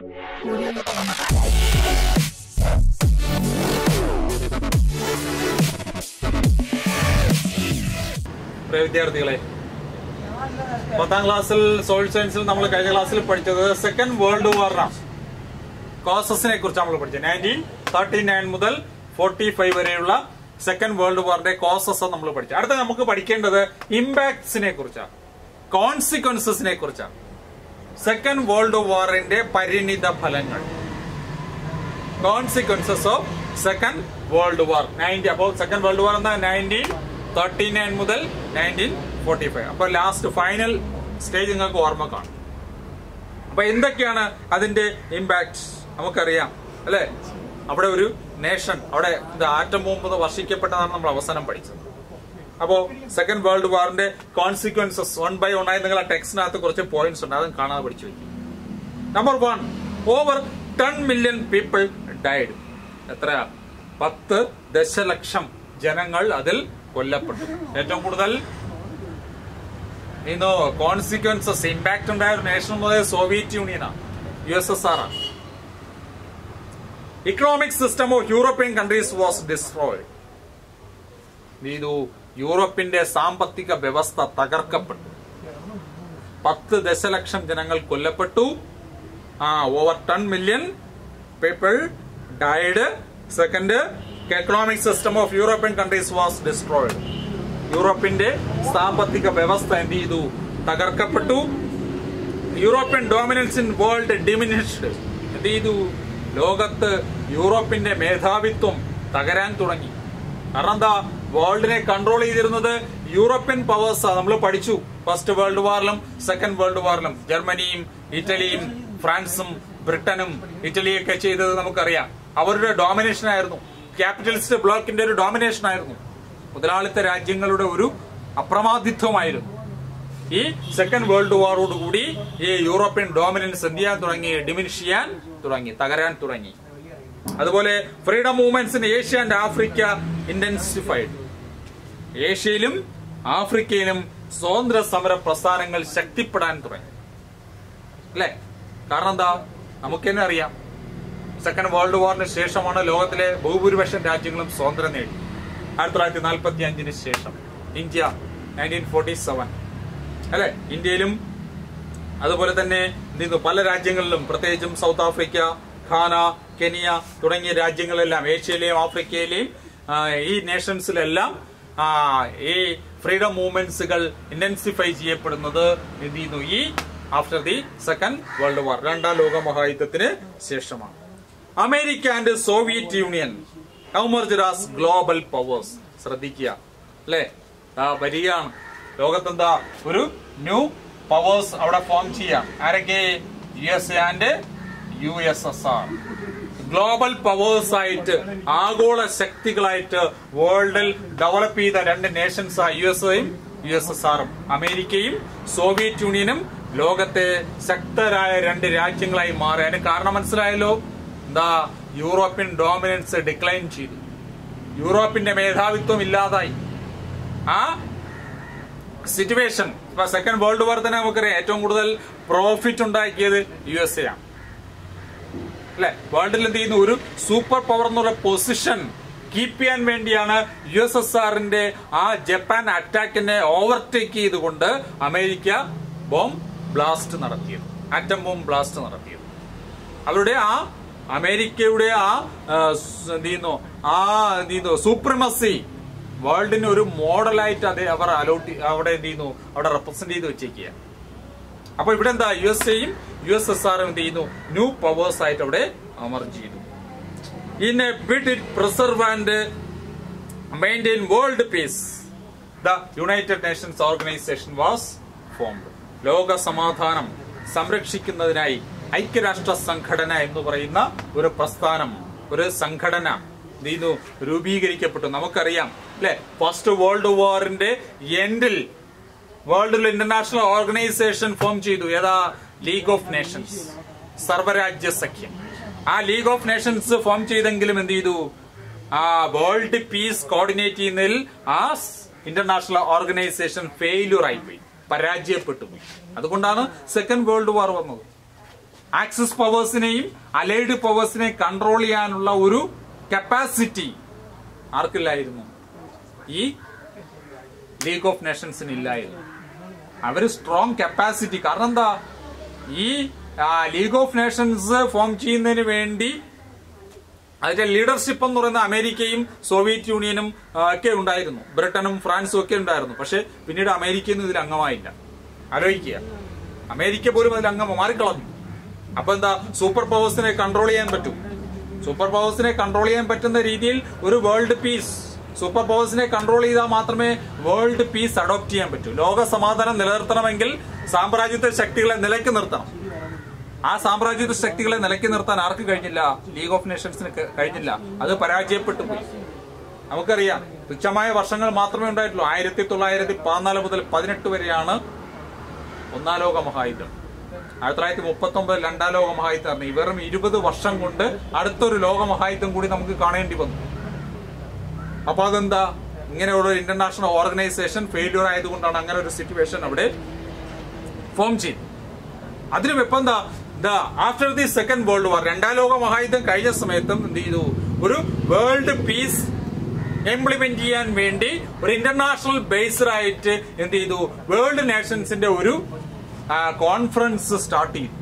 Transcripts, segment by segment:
പ്രിയ വിദ്യാർത്ഥികളെ പത്താം ക്ലാസ്സിൽ സോഷ്യൽ സയൻസിൽ നമ്മൾ കഴിഞ്ഞ ക്ലാസ്സിൽ പഠിച്ചത് സെക്കൻഡ് വേൾഡ് വാറിനാണ് കോസസിനെ കുറിച്ച് നമ്മൾ പഠിച്ചത് നയൻറ്റീൻ തേർട്ടി നയൻ മുതൽ ഫോർട്ടി ഫൈവ് വരെയുള്ള സെക്കൻഡ് വേൾഡ് വാറിന്റെ കോസസ് നമ്മൾ പഠിച്ചു അടുത്ത നമുക്ക് പഠിക്കേണ്ടത് ഇമ്പാക്ട്സിനെ കുറിച്ചാണ് കോൺസിക്വൻസസിനെ കുറിച്ചാണ് സെക്കൻഡ് വേൾഡ് വാറിന്റെ പരിണിത ഫലങ്ങൾ consequences of second world war ninety അപ്പോൾ സെക്കൻഡ് വേൾഡ് വാർ എന്ന നയൻറ്റീൻ തേർട്ടി നയൻ മുതൽ നയൻറ്റീൻ ഫോർട്ടി ഫൈവ് അപ്പൊ ലാസ്റ്റ് ഫൈനൽ സ്റ്റേജ് നിങ്ങൾക്ക് ഓർമ്മ കാണും അപ്പൊ എന്തൊക്കെയാണ് അതിന്റെ ഇമ്പാക്ട് നമുക്കറിയാം അല്ലെ അവിടെ ഒരു നേഷൻ അവിടെ ഇത് ആറ്റം ബോംബ് വർഷിക്കപ്പെട്ടതാണ് നമ്മൾ അവസാനം പഠിച്ചത് അപ്പോ സെക്കൻഡ് വേൾഡ് വാറിന്റെ കോൺസിക്വൻസസ് വൺ ബൈ വൺ ആയി നിങ്ങൾ ആ ടെക്സ്റ്റിനകത്ത് കുറച്ച് പോയിന്റ്സ് ഉണ്ട് അതും കാണാതെ പഠിച്ചു വയ്ക്കും number one over ten million people died എത്രയാ പത്ത് ദശലക്ഷം ജനങ്ങൾ അതിൽ കൊല്ലപ്പെട്ടു ഏറ്റവും കൂടുതൽ ഇന്ന് കോൺസിക്വൻസസ് ഇമ്പാക്ട് ഉണ്ടായ ഒരു നേഷൻ മുതൽ സോവിയറ്റ് യൂണിയനാണ് യു എസ് എസ് ആർ ആണ് economic system of European countries was destroyed ഇത് യൂറോപ്പിന്റെ സാമ്പത്തിക വ്യവസ്ഥ തകർക്കപ്പെട്ടു പത്ത് ദശലക്ഷം ജനങ്ങൾ കൊല്ലപ്പെട്ടു ആ over ten million people died second economic system of European countries was destroyed യൂറോപ്പിന്റെ സാമ്പത്തിക വ്യവസ്ഥ എന്ത് ചെയ്തു തകർക്കപ്പെട്ടു European dominance in world diminished എന്ത് ചെയ്തു ലോകത്ത് യൂറോപ്പിന്റെ മേധാവിത്വം തകരാൻ തുടങ്ങി കാരണം എന്താ വേൾഡിനെ കൺട്രോൾ ചെയ്തിരുന്നത് യൂറോപ്യൻ പവേഴ്സ് നമ്മൾ പഠിച്ചു ഫസ്റ്റ് വേൾഡ് വാറിലും സെക്കൻഡ് വേൾഡ് വാറിലും ജർമ്മനിയും ഇറ്റലിയും ഫ്രാൻസും ബ്രിട്ടനും ഇറ്റലിയൊക്കെ ചെയ്തത് നമുക്കറിയാം അവരുടെ ഡോമിനേഷൻ ആയിരുന്നു ക്യാപിറ്റലിസ്റ്റ് ബ്ലോക്കിന്റെ ഒരു ഡോമിനേഷൻ ആയിരുന്നു മുതലാളിത്ത രാജ്യങ്ങളുടെ ഒരു അപ്രമാദിത്വമായിരുന്നു ഈ സെക്കൻഡ് വേൾഡ് വാറോട് കൂടി ഈ യൂറോപ്യൻ ഡോമിനൻസ് എന്ത് ചെയ്യാൻ തുടങ്ങി ഡിമിനിഷ് ചെയ്യാൻ തുടങ്ങി തകരാൻ തുടങ്ങി അതുപോലെ freedom movements in Asia and Africa intensified ഏഷ്യയിലും ആഫ്രിക്കയിലും സ്വാതന്ത്ര്യ സമര പ്രസ്ഥാനങ്ങൾ ശക്തിപ്പെടാൻ തുടങ്ങി അല്ലെ കാരണം എന്താ നമുക്ക് തന്നെ അറിയാം സെക്കൻഡ് വേൾഡ് വാറിന് ശേഷമാണ് ലോകത്തിലെ ബഹുഭൂരിപക്ഷം രാജ്യങ്ങളും സ്വാതന്ത്ര്യം നേടി ആയിരത്തി തൊള്ളായിരത്തി നാൽപ്പത്തി അഞ്ചിന് ശേഷം ഇന്ത്യ നയൻറ്റീൻ ഫോർട്ടി സെവൻ അല്ലെ ഇന്ത്യയിലും അതുപോലെ തന്നെ എന്ത് ചെയ്യുന്നു പല രാജ്യങ്ങളിലും പ്രത്യേകിച്ചും സൗത്ത് ആഫ്രിക്ക ഖാന കെനിയ തുടങ്ങിയ രാജ്യങ്ങളെല്ലാം ഏഷ്യയിലെയും ആഫ്രിക്കയിലെയും ആ, ഈ നേഷൻസിലെല്ലാം ആ, ഈ ഫ്രീഡം മൂവ്മെന്റ്സുകൾ ഇന്റൻസിഫൈ ചെയ്യപ്പെടുന്നത് എന്ത് ചെയ്യുന്നു ഈ after the second world war രണ്ടാം ലോക മഹായുദ്ധത്തിന് ശേഷമാണ് America and Soviet Union emerged as global powers ശ്രദ്ധിക്കുക അല്ലേ ആ വരികയാണ് ലോകത്തെന്താ ഒരു ന്യൂ പവേഴ്സ് അവിടെ ഫോം ചെയ്യാം ആരൊക്കെ U S A and U S S R global powers ആയിട്ട് ആഗോള ശക്തികളായിട്ട് വേൾഡിൽ ഡെവലപ്പ് ചെയ്ത രണ്ട് നേഷൻസ് യു എസ് എയും യു എസ് എസ് ആറും അമേരിക്കയും സോവിയറ്റ് യൂണിയനും ലോകത്തെ ശക്തരായ രണ്ട് രാജ്യങ്ങളായി മാറി അതിന് കാരണം മനസ്സിലായല്ലോ എന്താ യൂറോപ്യൻ ഡോമിനൻസ് ഡിക്ലൈൻ ചെയ്തു യൂറോപ്പിന്റെ മേധാവിത്വം ഇല്ലാതായി ആ സിറ്റുവേഷൻ ഇപ്പൊ സെക്കൻഡ് വേൾഡ് വാർ തന്നെ നമുക്കറിയാം ഏറ്റവും കൂടുതൽ പ്രോഫിറ്റ് ഉണ്ടാക്കിയത് യു എസ് എ ആണ് അല്ലെ വേൾഡിൽ എന്ത് ചെയ്യുന്നു ഒരു സൂപ്പർ പവർ എന്നുള്ള പൊസിഷൻ കീപ്പ് ചെയ്യാൻ വേണ്ടിയാണ് യു എസ് എസ് ആറിന്റെ ആ ജപ്പാൻ അറ്റാക്കിനെ ഓവർടേക്ക് ചെയ്തുകൊണ്ട് അമേരിക്ക ബോംബ് ബ്ലാസ്റ്റ് നടത്തിയത് ആറ്റം ബോംബ് ബ്ലാസ്റ്റ് നടത്തിയത് അവരുടെ ആ അമേരിക്കയുടെ ആ ആ, സ് എന്ത് ചെയ്യുന്നു ആ എന്ത് ചെയ്യുന്നു സൂപ്രിമസി വേൾഡിന് ഒരു മോഡലായിട്ട് അത് അവർ അലോട്ട് അവിടെ എന്ത് ചെയ്യുന്നു അവിടെ റെപ്രസെന്റ് ചെയ്ത് വെച്ചേക്കുക അപ്പൊ ഇവിടെ എന്താ യു എസ് എയും യു എസ് എസ് ആറും എന്ത് ചെയ്യുന്നു ന്യൂ പവേഴ്സ് ആയിട്ട് അവിടെ അമർജ് ചെയ്തു in a bid it preserve and maintain world peace the United Nations organisation was formed ലോക സമാധാനം സംരക്ഷിക്കുന്നതിനായി ഐക്യരാഷ്ട്ര സംഘടന എന്ന് പറയുന്ന ഒരു പ്രസ്ഥാനം ഒരു സംഘടന എന്ത് ചെയ്യുന്നു രൂപീകരിക്കപ്പെട്ടു നമുക്കറിയാം അല്ലെ ഫസ്റ്റ് വേൾഡ് വാറിന്റെ എൻഡിൽ വേൾഡിൽ ഇന്റർനാഷണൽ ഓർഗനൈസേഷൻ ഫോം ചെയ്തു ഏതാ ലീഗ് ഓഫ് നേഷൻസ് സർവരാജ്യ സഖ്യം ആ ലീഗ് ഓഫ് നേഷൻസ് ഫോം ചെയ്തെങ്കിലും എന്ത് ചെയ്തു ആ വേൾഡ് പീസ് കോർഡിനേറ്റ് ചെയ്യുന്നതിൽ ആ ഇന്റർനാഷണൽ ഓർഗനൈസേഷൻ ഫെയിലുർ ആയിപ്പോയി പരാജയപ്പെട്ടു പോയി അതുകൊണ്ടാണ് സെക്കൻഡ് വേൾഡ് വാർ വന്നത് ആക്സിസ് പവേഴ്സിനെയും അലൈഡ് പവേഴ്സിനെയും കൺട്രോൾ ചെയ്യാനുള്ള ഒരു കപ്പാസിറ്റി ആർക്കില്ലായിരുന്നു ഈ ലീഗ് ഓഫ് നേഷൻസിന് ഇല്ലായിരുന്നു അവര് സ്ട്രോങ് കപ്പാസിറ്റി കാരണം എന്താ ഈ ലീഗ് ഓഫ് നേഷൻസ് ഫോം ചെയ്യുന്നതിന് വേണ്ടി അതിന്റെ ലീഡർഷിപ്പ് എന്ന് പറയുന്ന അമേരിക്കയും സോവിയറ്റ് യൂണിയനും ആ, ഒക്കെ ഉണ്ടായിരുന്നു ബ്രിട്ടനും ഫ്രാൻസും ഒക്കെ ഉണ്ടായിരുന്നു പക്ഷെ പിന്നീട് അമേരിക്കയൊന്നും ഇതിൽ അംഗമായില്ല ആലോചിക്കുക അമേരിക്ക പോലും അതിൽ അംഗം മാറിക്കളഞ്ഞു അപ്പൊ എന്താ സൂപ്പർ പവേഴ്സിനെ കൺട്രോൾ ചെയ്യാൻ പറ്റും സൂപ്പർ പവേഴ്സിനെ കൺട്രോൾ ചെയ്യാൻ പറ്റുന്ന രീതിയിൽ ഒരു വേൾഡ് പീസ് സൂപ്പർ പവേഴ്സിനെ കൺട്രോൾ ചെയ്താൽ മാത്രമേ വേൾഡ് പീസ് അഡോപ്റ്റ് ചെയ്യാൻ പറ്റൂ ലോക സമാധാനം നിലനിർത്തണമെങ്കിൽ സാമ്രാജ്യത്വ ശക്തികളെ നിലയ്ക്ക് നിർത്തണം ആ സാമ്രാജ്യത്വ ശക്തികളെ നിലയ്ക്ക് നിർത്താൻ ആർക്ക് കഴിഞ്ഞില്ല ലീഗ് ഓഫ് നേഷൻസിന് ക- കഴിഞ്ഞില്ല അത് പരാജയപ്പെട്ടു പോയി നമുക്കറിയാം തുച്ഛമായ വർഷങ്ങൾ മാത്രമേ ഉണ്ടായിട്ടുള്ളൂ ആയിരത്തി തൊള്ളായിരത്തി പതിനാല് മുതൽ പതിനെട്ട് വരെയാണ് ഒന്നാം ലോക മഹായുദ്ധം ആയിരത്തി തൊള്ളായിരത്തി മുപ്പത്തി ഒമ്പത് രണ്ടാം ലോക മഹായുദ്ധം നടന്നു. ഈ വെറും ഇരുപത് വർഷം കൊണ്ട് അടുത്തൊരു ലോക മഹായുദ്ധം കൂടി നമുക്ക് കാണേണ്ടി വന്നു അപ്പൊ അതെന്താ ഇങ്ങനെയുള്ള ഒരു ഇന്റർനാഷണൽ ഓർഗനൈസേഷൻ ഫെയിലിയർ ആയതുകൊണ്ടാണ് അങ്ങനെ ഒരു സിറ്റുവേഷൻ അവിടെ ഫോം ചെയ്തത് അതിനും ഇപ്പൊ എന്താ the after the second world war രണ്ടാം ലോക മഹായുദ്ധം കഴിഞ്ഞ സമയത്തും എന്ത് ചെയ്തു ഒരു വേൾഡ് പീസ് ഇംപ്ലിമെന്റ് ചെയ്യാൻ വേണ്ടി ഒരു ഇന്റർനാഷണൽ ബേസ്ഡ് ആയിട്ട് എന്ത് ചെയ്തു വേൾഡ് നേഷൻസിന്റെ ഒരു കോൺഫറൻസ് സ്റ്റാർട്ട് ചെയ്തു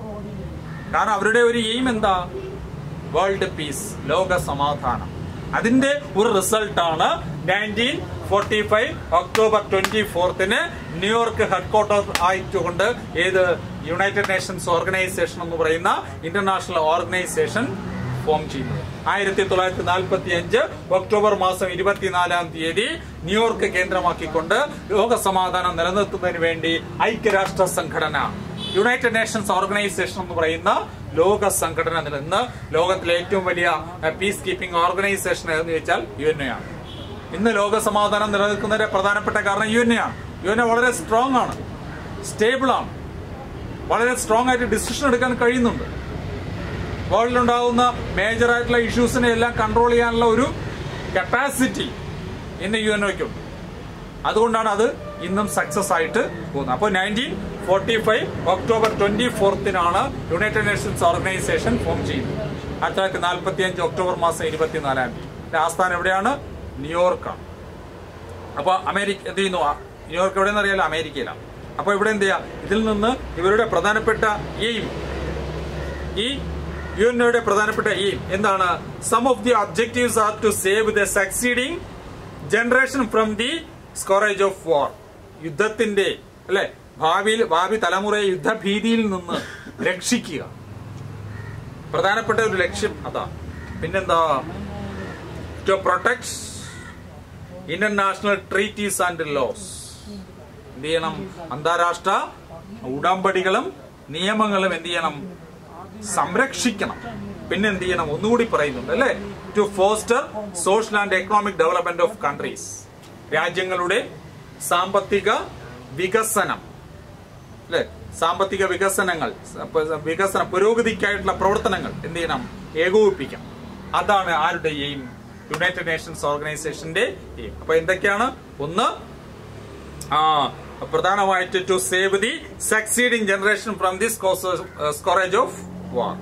കാരണം അവരുടെ ഒരു എയിം എന്താ വേൾഡ് പീസ് ലോക സമാധാനം അതിന്റെ ഒരു റിസൾട്ടാണ് nineteen forty five October twenty ഫോർത്തിന് ന്യൂയോർക്ക് ഹെഡ്ക്വാർട്ടർ ആയിട്ടുകൊണ്ട് ഏത് യുണൈറ്റഡ് നേഷൻസ് ഓർഗനൈസേഷൻ എന്ന് പറയുന്ന ഇന്റർനാഷണൽ ഓർഗനൈസേഷൻ ഫോം ചെയ്യുന്നത് ആയിരത്തി തൊള്ളായിരത്തി നാൽപ്പത്തി അഞ്ച് ഒക്ടോബർ മാസം ഇരുപത്തിനാലാം തീയതി ന്യൂയോർക്ക് കേന്ദ്രമാക്കിക്കൊണ്ട് ലോക സമാധാനം നിലനിർത്തുന്നതിന് വേണ്ടി ഐക്യരാഷ്ട്ര സംഘടന യുണൈറ്റഡ് നേഷൻസ് ഓർഗനൈസേഷൻ എന്ന് പറയുന്ന ലോക സംഘടന നിന്ന് ലോകത്തിലെ ഏറ്റവും വലിയ പീസ് കീപ്പിംഗ് ഓർഗനൈസേഷൻ എന്ന് ചോദിച്ചാൽ യു എൻ ആണ് ഇന്ന് ലോക സമാധാനം നിലനിൽക്കുന്നതിന്റെ പ്രധാനപ്പെട്ട കാരണം യു എൻ ആണ് യു എൻ വളരെ സ്ട്രോങ് ആണ് സ്റ്റേബിൾ ആണ് വളരെ സ്ട്രോങ് ആയിട്ട് ഡിസിഷൻ എടുക്കാൻ കഴിയുന്നുണ്ട് വേൾഡിലുണ്ടാകുന്ന മേജർ ആയിട്ടുള്ള ഇഷ്യൂസിനെ എല്ലാം കൺട്രോൾ ചെയ്യാനുള്ള ഒരു കപ്പാസിറ്റി ഇന്ന് യു എൻ ഒക്കുണ്ട് അതുകൊണ്ടാണ് അത് ഇന്നും സക്സസ് ആയിട്ട് പോകുന്നത് അപ്പോൾ nineteen forty five October twenty ഫോർത്തിനാണ് യുണൈറ്റഡ് നേഷൻസ് ഓർഗനൈസേഷൻ ഫോം ചെയ്യുന്നത് ആയിരത്തി തൊള്ളായിരത്തി നാൽപ്പത്തി അഞ്ച് ഒക്ടോബർ മാസം ഇരുപത്തിനാലാം തീയതി ഇതിന്റെ ആസ്ഥാനം എവിടെയാണ് ന്യൂയോർക്കാണ് അപ്പൊ അമേരിക്ക എന്ത് ചെയ്യുന്നു ആ, ന്യൂയോർക്ക് എവിടെയെന്ന് അറിയാലോ അമേരിക്കയിലാണ് അപ്പൊ ഇവിടെ എന്ത് ചെയ്യാം ഇതിൽ നിന്ന് ഇവരുടെ പ്രധാനപ്പെട്ട എയിം ഈ യു എൻഒയുടെ പ്രധാനപ്പെട്ട എയിം എന്താണ് some of the objectives are to save the succeeding generation from the scourge of war യുദ്ധത്തിന്റെ അല്ലെ ഭാവിയിൽ ഭാവി തലമുറയെ യുദ്ധഭീതിയിൽ നിന്ന് രക്ഷിക്കുക പ്രധാനപ്പെട്ട ഒരു ലക്ഷ്യം അതാണ് പിന്നെന്താ to protect international treaties and laws എന്ത് ചെയ്യണം അന്താരാഷ്ട്ര ഉടമ്പടികളും നിയമങ്ങളും എന്ത് ചെയ്യണം സംരക്ഷിക്കണം പിന്നെ എന്ത് ചെയ്യണം ഒന്നുകൂടി പറയുന്നുണ്ട് അല്ലെ to foster social and economic development of countries രാജ്യങ്ങളുടെ സാമ്പത്തിക വികസനം അല്ലെ സാമ്പത്തിക വികസനങ്ങൾ അപ്പൊ വികസന പുരോഗതിക്കായിട്ടുള്ള പ്രവർത്തനങ്ങൾ എന്ത് ചെയ്യണം ഏകോപിപ്പിക്കണം അതാണ് ആരുടെ എയിം യുണൈറ്റഡ് നേഷൻസ് ഓർഗനൈസേഷന്റെ എയിം അപ്പൊ എന്തൊക്കെയാണ് ഒന്ന് ആ പ്രധാനമായിട്ട് to save the succeeding generation from the scourge of war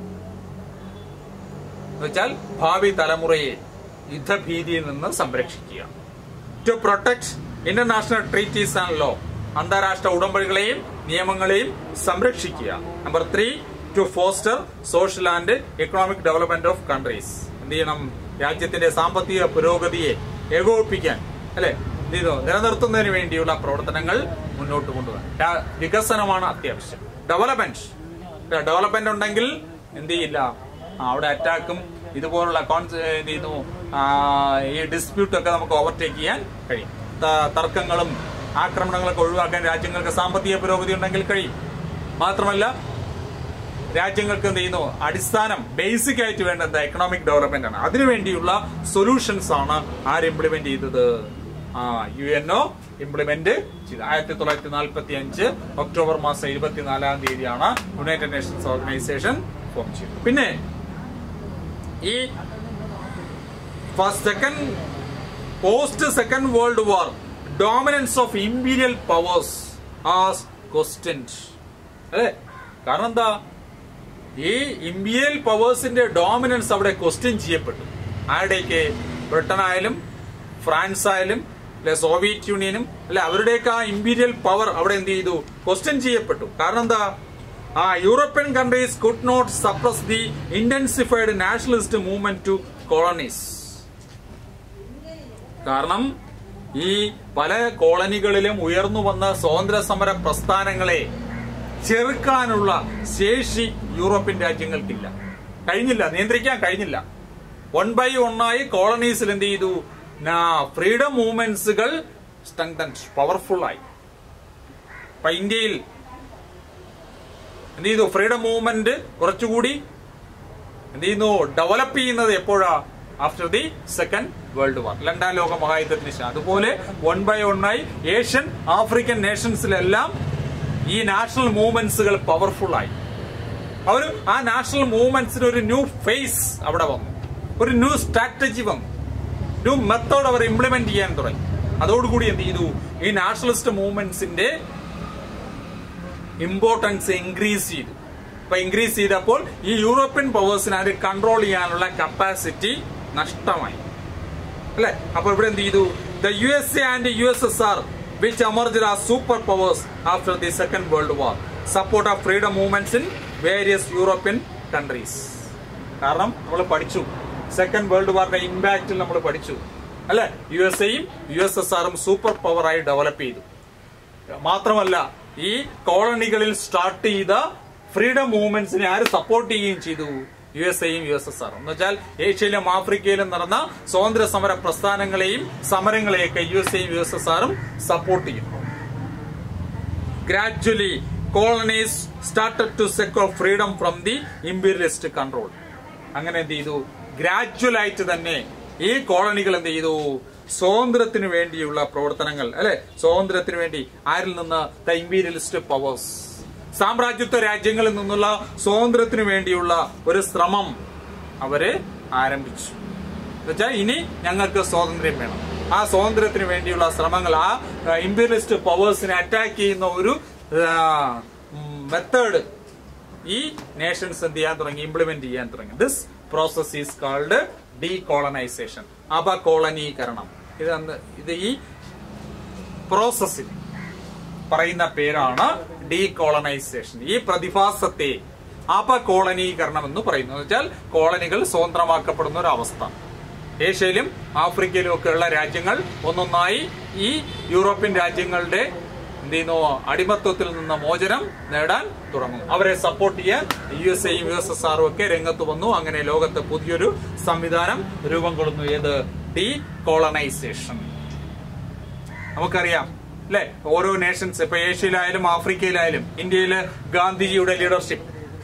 എന്നുവെച്ചാൽ ഭാവി തലമുറയെ യുദ്ധഭീതിയിൽ നിന്ന് സംരക്ഷിക്കുക to protect international treaties and law അന്താരാഷ്ട്ര ഉടമ്പടികളെയും നിയമങ്ങളെയും സംരക്ഷിക്കുക number three to foster social and economic development of countries എന്ത് ചെയ്യണം രാജ്യത്തിന്റെ സാമ്പത്തിക പുരോഗതിയെ ഏകോപിപ്പിക്കാൻ അല്ലെ എന്ത് ചെയ്തു നിലനിർത്തുന്നതിന് വേണ്ടിയുള്ള പ്രവർത്തനങ്ങൾ മുന്നോട്ട് കൊണ്ടുപോകാൻ രാ- വികസനമാണ് അത്യാവശ്യം ഡെവലപ്മെന്റ് ഡെവലപ്മെന്റ് ഉണ്ടെങ്കിൽ എന്ത് ചെയ്യില്ല ആ, അവിടെ അറ്റാക്കും ഇതുപോലുള്ള കോൺസ് എന്ത് ചെയ്യുന്നു ആ, ഈ ഡിസ്പ്യൂട്ട് ഒക്കെ നമുക്ക് ഓവർടേക്ക് ചെയ്യാൻ കഴിയും ത- തർക്കങ്ങളും ആക്രമണങ്ങളൊക്കെ ഒഴിവാക്കാൻ രാജ്യങ്ങൾക്ക് സാമ്പത്തിക പുരോഗതി ഉണ്ടെങ്കിൽ കഴിയും മാത്രമല്ല രാജ്യങ്ങൾക്ക് എന്ത് ചെയ്യുന്നു അടിസ്ഥാനം ബേസിക് ആയിട്ട് വേണ്ട എന്താ എക്കണോമിക് ഡെവലപ്മെന്റ് ആണ് അതിനുവേണ്ടിയുള്ള സൊല്യൂഷൻസ് ആണ് ആര് ഇംപ്ലിമെന്റ് ചെയ്തത് ആ യു എൻ ഒ ഇംപ്ലിമെന്റ് ചെയ്തു ആയിരത്തി തൊള്ളായിരത്തി നാൽപ്പത്തി അഞ്ച് ഒക്ടോബർ മാസം ഇരുപത്തിനാലാം തീയതിയാണ് യുണൈറ്റഡ് നേഷൻസ് ഓർഗനൈസേഷൻ ഫോം ചെയ്തത് പിന്നെ ഈ first second post second world war dominance of imperial powers as questioned അല്ലേ കാരണം എന്താ ഈ ഇമ്പീരിയൽ പവേഴ്സിന്റെ ഡോമിനൻസ് അവിടെ ക്വസ്റ്റ്യൻ ചെയ്യപ്പെട്ടു ആരുടെയൊക്കെ ബ്രിട്ടൻ ആയാലും ഫ്രാൻസ് ആയാലും അല്ലെ സോവിയറ്റ് യൂണിയനും അല്ലെ അവരുടെയൊക്കെ ആ ഇമ്പീരിയൽ പവർ അവിടെ എന്ത് ചെയ്തു ക്വസ്റ്റ്യൻ ചെയ്യപ്പെട്ടു കാരണം എന്താ ആ European countries could not suppress the intensified nationalist movement to colonies കാരണം ഈ പല കോളനികളിലും ഉയർന്നു വന്ന സ്വാതന്ത്ര്യ സമര പ്രസ്ഥാനങ്ങളെ ചെറുക്കാനുള്ള ശേഷി യൂറോപ്യൻ രാജ്യങ്ങൾക്കില്ല കഴിഞ്ഞില്ല നിയന്ത്രിക്കാൻ കഴിഞ്ഞില്ല വൺ ബൈ ആയി കോളനീസിൽ എന്ത് ചെയ്തു ഫ്രീഡം മൂവ്മെന്റ്സുകൾ സ്ട്രെങ്തൻ പവർഫുൾ ആയി ഇപ്പൊ ഇന്ത്യയിൽ എന്ത് ചെയ്തു ഫ്രീഡം മൂവ്മെന്റ് കുറച്ചുകൂടി എന്ത് ചെയ്യുന്നു ഡെവലപ്പ് ചെയ്യുന്നത് എപ്പോഴാ after the second world war രണ്ടാം ലോക മഹായുദ്ധത്തിന് ശേഷം അതുപോലെ വൺ ബൈ ആയി ഏഷ്യൻ ആഫ്രിക്കൻ നേഷൻസിലെല്ലാം ഈ നാഷണൽ മൂവ്മെന്റ്സുകൾ പവർഫുൾ ആയി അവർ ആ നാഷണൽ മൂവ്മെന്റ്സിന് ഒരു ന്യൂ ഫേസ് അവിടെ വന്നു ഒരു ന്യൂ സ്ട്രാറ്റജി വന്നു ന്യൂ മെത്തേഡ് അവർ ഇംപ്ലിമെന്റ് ചെയ്യാൻ തുടങ്ങി അതോടുകൂടി എന്ത് ചെയ്തു ഈ നാഷണലിസ്റ്റ് മൂവ്മെന്റ്സിന്റെ ഇമ്പോർട്ടൻസ് ഇൻക്രീസ് ചെയ്തു അപ്പൊ ഇൻക്രീസ് ചെയ്തപ്പോൾ ഈ യൂറോപ്യൻ പവേഴ്സിന് അത് കൺട്രോൾ ചെയ്യാനുള്ള കപ്പാസിറ്റി നഷ്ടമായി അല്ലെ അപ്പൊ ഇവിടെ എന്ത് ചെയ്തു the U S A and U S S R which emerge ആ super powers after the second world war support of freedom movements in various European countries കാരണം നമ്മൾ പഠിച്ചു സെക്കൻഡ് വേൾഡ് വാറിന്റെ ഇമ്പാക്റ്റിൽ നമ്മൾ പഠിച്ചു അല്ലെ യു എസ് എയും യു എസ് എസ് ആറും super പവറായി ഡെവലപ്പ് ചെയ്തു മാത്രമല്ല ഈ കോളനികളിൽ സ്റ്റാർട്ട് ചെയ്ത ഫ്രീഡം മൂവ്മെന്റ്സിനെ ആര് സപ്പോർട്ട് ചെയ്യുകയും ചെയ്തു യു എസ് എയും യു എസ് എസ് ആറും എന്ന് വെച്ചാൽ ഏഷ്യയിലും ആഫ്രിക്കയിലും നടന്ന സ്വാതന്ത്ര്യ സമര പ്രസ്ഥാനങ്ങളെയും സമരങ്ങളെയൊക്കെ യു എസ് എയും യു എസ് എസ് ആറും സപ്പോർട്ട് ചെയ്യും gradually colonies started to secure freedom from the imperialist control അങ്ങനെ എന്ത് ചെയ്തു ഗ്രാജ്വൽ ആയിട്ട് തന്നെ ഈ കോളനികൾ എന്ത് ചെയ്തു സ്വാതന്ത്ര്യത്തിന് വേണ്ടിയുള്ള പ്രവർത്തനങ്ങൾ അല്ലെ സ്വാതന്ത്ര്യത്തിന് വേണ്ടി ആരിൽ നിന്ന് ദ ഇമ്പീരിയലിസ്റ്റ് പവേഴ്സ് സാമ്രാജ്യത്വ രാജ്യങ്ങളിൽ നിന്നുള്ള സ്വാതന്ത്ര്യത്തിന് വേണ്ടിയുള്ള ഒരു ശ്രമം അവര് ആരംഭിച്ചു എന്നുവെച്ചാൽ ഇനി ഞങ്ങൾക്ക് സ്വാതന്ത്ര്യം വേണം ആ സ്വാതന്ത്ര്യത്തിന് വേണ്ടിയുള്ള ശ്രമങ്ങൾ ആ ഇമ്പീരിയലിസ്റ്റ് പവേഴ്സിനെ അറ്റാക്ക് ചെയ്യുന്ന ഒരു മെത്തേഡ് ഈ നേഷൻസ് എന്ത് ചെയ്യാൻ തുടങ്ങി ഇംപ്ലിമെന്റ് ചെയ്യാൻ തുടങ്ങി this process is called decolonisation അപകോളനീകരണം ഇത് അന്ന് ഇത് ഈ പ്രോസസ്സിന് പറയുന്ന പേരാണ് ഡീകോളനൈസേഷൻ ഈ പ്രതിഭാസത്തെ അപകോളനീകരണം എന്ന് പറയുന്നു എന്ന് വെച്ചാൽ കോളനികൾ സ്വതന്ത്രമാക്കപ്പെടുന്ന ഒരു അവസ്ഥ ഏഷ്യയിലും ആഫ്രിക്കയിലും ഒക്കെ ഉള്ള രാജ്യങ്ങൾ ഒന്നൊന്നായി ഈ യൂറോപ്യൻ രാജ്യങ്ങളുടെ എന്ത് ചെയ്യുന്നു അടിമത്വത്തിൽ നിന്ന് മോചനം നേടാൻ തുടങ്ങും അവരെ സപ്പോർട്ട് ചെയ്യാൻ യു എസ് എയും യു എസ് എസ് ആറും ഒക്കെ രംഗത്ത് വന്നു അങ്ങനെ ലോകത്ത് പുതിയൊരു സംവിധാനം രൂപം കൊള്ളുന്നു ഏത് ഡീ കോളനൈസേഷൻ നമുക്കറിയാം അല്ലെ ഓരോ നേഷൻസ് ഇപ്പൊ ഏഷ്യയിലായാലും ആഫ്രിക്കയിലായാലും ഇന്ത്യയില് ഗാന്ധിജിയുടെ ലീഡർഷിപ്പ്